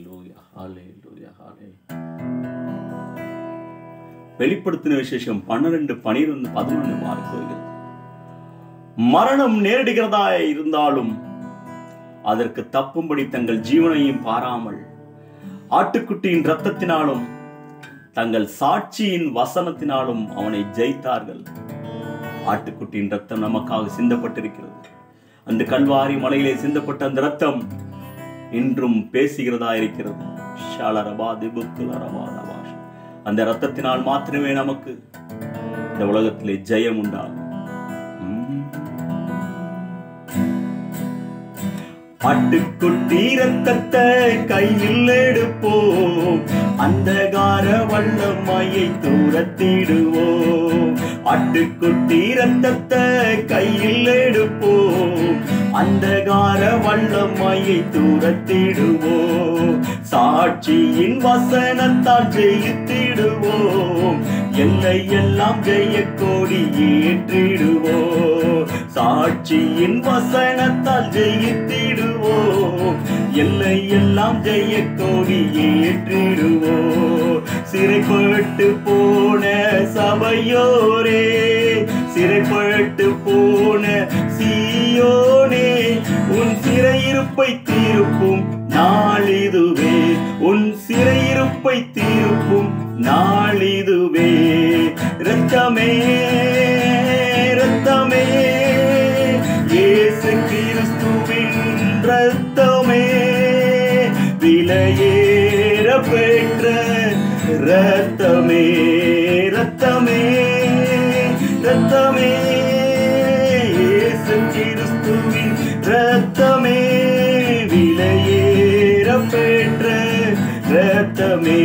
ஹalleluya ஹalleluya ஹalleluya வெளிப்படுத்தின விசேஷம் பன்னிரண்டு பனிரெண்டு பதினொன்று மார்க்குகள் மரணம் நேரிடுகிறதா இருந்தாலும் அதற்கு தப்பும்படி தங்கள் ஜீவனையும் பாராமல் ஆட்டுக்குட்டியின் இரத்தத்தினாலும் தங்கள் சாட்சியின் வசனத்தினாலும் அவனை ஜெயித்தார்கள் ஆட்டுக்குட்டியின் ரத்தம் நமக்காக சிந்தப்பட்டிருக்கிறது அந்த கல்வாரி மலையிலே சிந்தப்பட்ட அந்த ரத்தம் இன்றும் பேசுகிறதா இருக்கிறது ஷாலரபா திபுக்குலரபா நவாஷ். அந்த ரத்தத்தினால் மாத்திரமே நமக்கு இந்த உலகத்திலே ஜெயம் உண்டாகும் உம். ஆட்டுக்குட்டி ரத்தத்தை கையில் எடுப்போம் அந்தகார வல்லமையை தூரத்திடுவோம் ஆட்டுக்குட்டி ரத்தத்தை கையில் எடுப்போம் அந்தகார வல்லமையை தூரத்திடுவோம் சாட்சியின் வசனத்தால் ஜெயித்திடுவோம் எல்லை எல்லாம் ஜெய கொடி ஏற்றிடுவோம் சாட்சியின் வசனத்தால் ஜெயித்திடுவோம் எல்லை எல்லாம் ஜெய கொடி ஏற்றிடுவோம் சிறைப்பட்டு போன சபையோரே சிறைப்பட்டு போன சீயோனே உன் சிறையிருப்பை தீர்ப்பும் நாளிதுவே உன் சிறையிருப்பை தீர்ப்பும் நாளிதுவே ரத்தமே ரத்தமே இயேசு கிறிஸ்துவின் ரத்தமே விலையேற பெற்ற ரத்தமே ரத்தமே ரத்தமே இயேசு கிறிஸ்துவின் ரத்தமே விலையேற பெற்ற ரத்தமே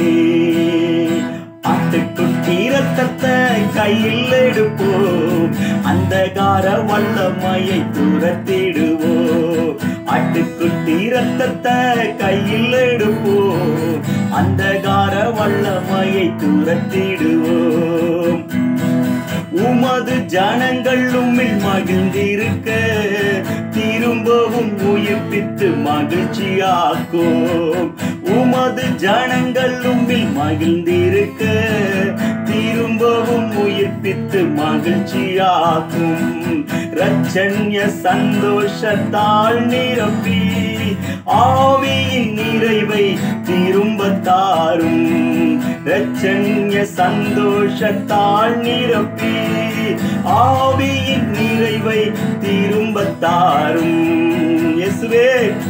ஆட்டுக்குட்டி ரத்தத்தை கையில் எடுப்போம் அந்தகார வல்லமையை துரத்திடுவோம் ஆட்டுக்குட்டி ரத்தத்தை கையில் எடுப்போம் அந்தகார வல்லமையை துரத்திடுவோம் உமது ஜனங்கள் உம்மில் மகிழ்ந்திருக்க திரும்பவும் உயிர்ப்பித்து மகிழ்ச்சியாக்கும் உமது ஜனங்கள் உம்மில் மகிழ்ந்திருக்க திரும்பவும் உயிர்ப்பித்து மகிழ்ச்சியாக்கும் ரச்சன்ய சந்தோஷத்தால் நிரப்பி ஆவியின் நிறைவை திரும்ப தாரும் ரச்சன்ய சந்தோஷத்தால் நிரப்பி ஆவியின் நிறைவை திரும்ப தாரும் இயேசுவே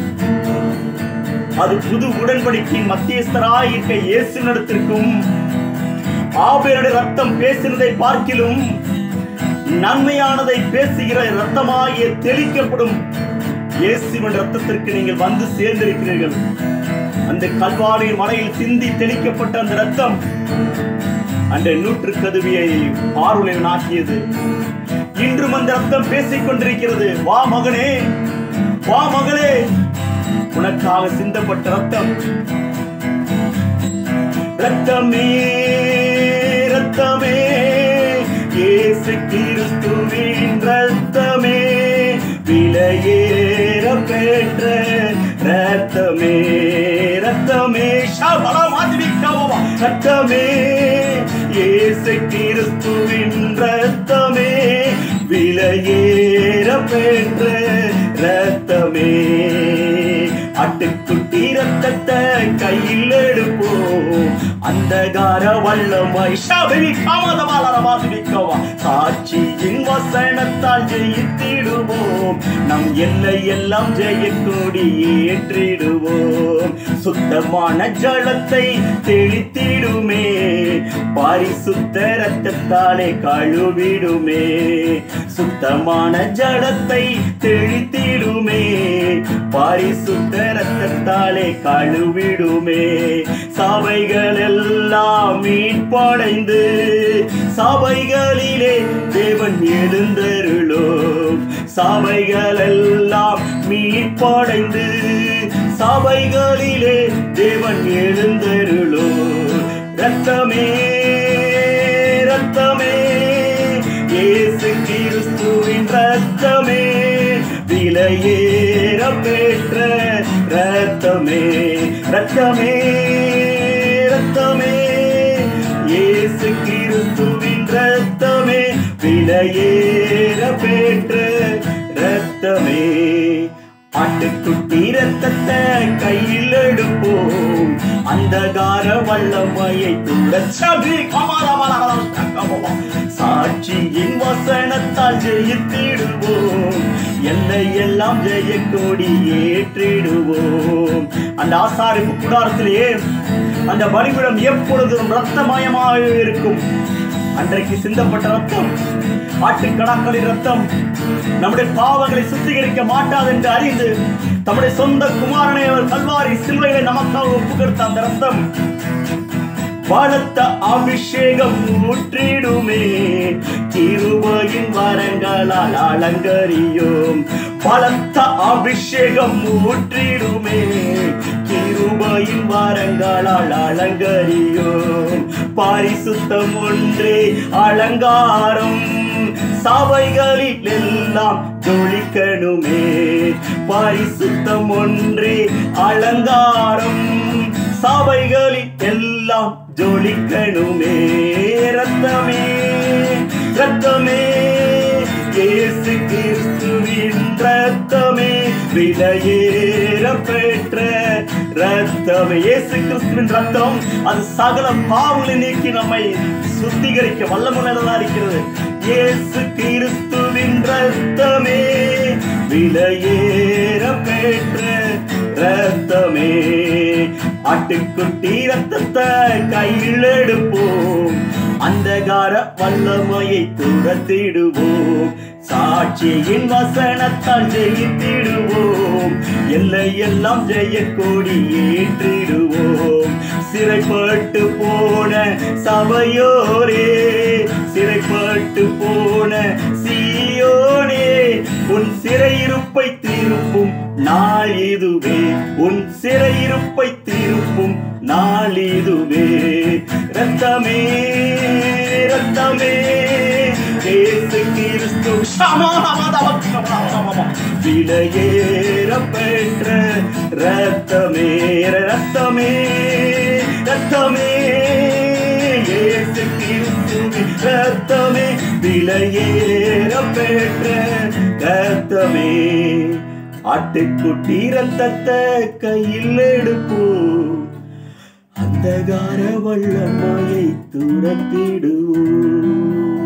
அது புது உடன்படிக்கையின் மத்தியஸ்தராய் இருக்க இயேசு நடத்திற்கும் ஆபேருடைய ரத்தம் பேசினதை பார்க்கிலும் நன்மையானதை பேசுகிற ரத்தமாகிய தெளிக்கப்படும் இயேசுவின் ரத்தத்திற்கு நீங்கள் வந்து சேர்ந்திருக்கிறீர்கள் அந்த கல்வாரி மலையில் சிந்தி தெளிக்கப்பட்ட அந்த ரத்தம் அந்த நூற்று கதுவியை பார்வையனாக்கியது இன்றும் அந்த ரத்தம் பேசிக் கொண்டிருக்கிறது வா மகனே வா மகளே உனக்காக சிந்தப்பட்ட ரத்தம் ரத்தமே ரத்தமே இயேசு கிறிஸ்துவின் ரத்தமே விலையேற பெற்ற ரத்தமே ரத்தமே ஷபலா மாதிரிக்காவா ரத்தமே இயேசு கிறிஸ்துவின் ரத்தமே விலையேற பெற்ற ரத்தமே ஆட்டுக்குட்டி ரத்தத்தை கையில் எடுப்போம் அந்தகார வல்லமை ஷபரி காமதமாலரமாதுவிக்கவா சாட்சியின் வசனத்தால் ஜெயித்திடுவோம் நம் எல்லை எல்லாம் ஜெயக்கோடி ஏற்றிடுவோம் சுத்தமான ஜலத்தை தெளித்திடுமே பரிசுத்த ரத்தத்தாலே கழுவிடுமே சுத்தமான ஜலத்தை தெளித்திடுமே பரிசுத்த ரத்தத்தாலே கழுவிடுமே சபைகள் எல்லாம் மீட்படைந்து சபைகளிலே தேவன் எழுந்தருளோம் சபைகள் எல்லாம் மீட்படைந்து சபைகளிலே தேவன் எழுந்தருளோம் ரத்தமே ரத்தமே இயேசு கிறிஸ்துவின் ரத்தமே விலையேற பெற்ற ரத்தமே ரத்தமே ரத்தமே இயேசு கிறிஸ்துவின் ரத்தமே விலையேற பெற்ற ரத்தமே ஆட்டுக்குட்டி ரத்தத்தை கையில் எடுப்போம் அந்தகார வல்லமையை துரச்சபி சாட்சியின் வசனத்தால் ஜெயித்திடுவோம் என்னை எல்லாம் ஜெய கொடி ஏற்றிடுவோம் அந்த ஆசாரிப்பு கூடாரத்திலே அந்த பலிபிடம் எப்பொழுதும் ரத்தமயமாக இருக்கும் அன்றைக்கு சிந்தப்பட்ட ரத்தம் ஆட்டுக்கடாக்களின் ரத்தம் நம்முடைய பாவங்களை சுத்திகரிக்க மாட்டாது என்று அறிந்து தம்முடைய சொந்த குமாரனை அவர் கல்வாரி சிலுவைகளை நமக்காக ஒப்பு கொடுத்த அந்த ரத்தம் பலத்த அபிஷேகம் ஊற்றிடுமே கிருபையின் வரங்களால் அலங்கரியும் பலத்த அபிஷேகம் ஊற்றிடுமே கிருபையின் வரங்களால் அலங்கரியும் பரிசுத்தம் ஒன்றே அலங்காரம் சபைகளில் எல்லாம் ஜொலிக்கணுமே பரிசுத்தம் ஒன்றே அலங்காரம் சபைகளில் எல்லாம் ஜொலிக்கணுமே ரத்தமே ரத்தமே இயேசு கிறிஸ்துவின் ரத்தமே விலையேற பெற்ற ரத்தமே இயேசு கிறிஸ்துவின் ரத்தம் அது சகல பாவங்களை நீக்கி நம்மை சுத்திகரிக்க வல்லமுள்ளதா இருக்கிறது இயேசு கிறிஸ்துவின் ரத்தமே விலையேற பெற்ற ரத்தமே ஆட்டுக்குட்டி ரத்தத்தை கையில் எடுப்போம் அந்தகார வல்லமையை துரத்திடுவோம் சாட்சியின் வசனத்தால் ஜெயித்திடுவோம் எல்லை எல்லாம் ஜெய கொடி ஏற்றிடுவோம் சிறைப்பட்டு போன சபையோரே சிறைப்பட்டு போன சீயோனே உன் சிறையிருப்பை திருப்பும் நாள் இதுவே உன் சிறையிருப்பை திருப்பும் நாள் இதுவே ரத்தமே ரத்தமே இயேசு கிறிஸ்து விலையேற பெற்ற ரத்தமே ரத்தமே ரத்தமே இயேசு கிறிஸ்துவின் ரத்தமே விலையேற பெற்ற ரத்தமே ஆட்டுக்குட்டி ரத்தத்தை கையில் எடுப்போம் அந்தகார வல்லமையை துரத்திடுவோம்